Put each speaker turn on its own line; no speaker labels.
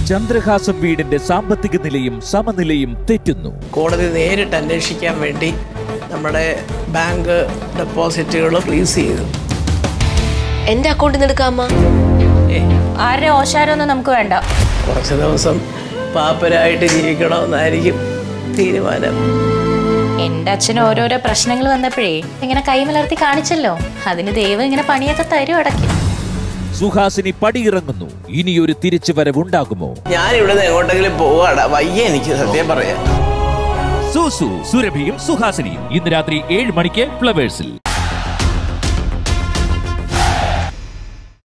ചന്ദ്രഹാസം വീടിന്റെ സാമ്പത്തിക നിലയും സമനിലയും തെറ്റുന്നു
കോടതി നേരിട്ട് അന്വേഷിക്കാൻ വേണ്ടി നമ്മുടെ ബാങ്ക് ഡെപ്പോസിറ്റുകൾ ഫ്രീസ് ചെയ്തു
എന്റെ അക്കൗണ്ടിൽ നിന്ന് എടുക്കാം അമ്മ
ഏ
ആരുടെ ഓശാരമൊന്നും നമുക്ക് വേണ്ട
കുറച്ച് ദിവസം പാപ്പരായിട്ട് ജീവിക്കണമെന്നായിരിക്കും തീരുമാനം
എന്റെ അച്ഛന് ഓരോരോ പ്രശ്നങ്ങൾ വന്നപ്പോഴേ ഇങ്ങനെ കൈമലർത്തി കാണിച്ചല്ലോ അതിന് ദൈവം ഇങ്ങനെ പണിയൊക്കെ തരും അടക്കി
സുഹാസിനി പടിയിറങ്ങുന്നു ഇനിയൊരു തിരിച്ചുവരവുണ്ടാകുമോ
ഞാൻ ഇവിടുന്ന് എങ്ങോട്ടെങ്കിലും പോവാടാ വയ്യ എനിക്ക് സത്യം പറയാം
സൂസു സുരഭിയും സുഹാസിനിയും ഇന്ന് രാത്രി ഏഴ് മണിക്ക് ഫ്ലവേഴ്സിൽ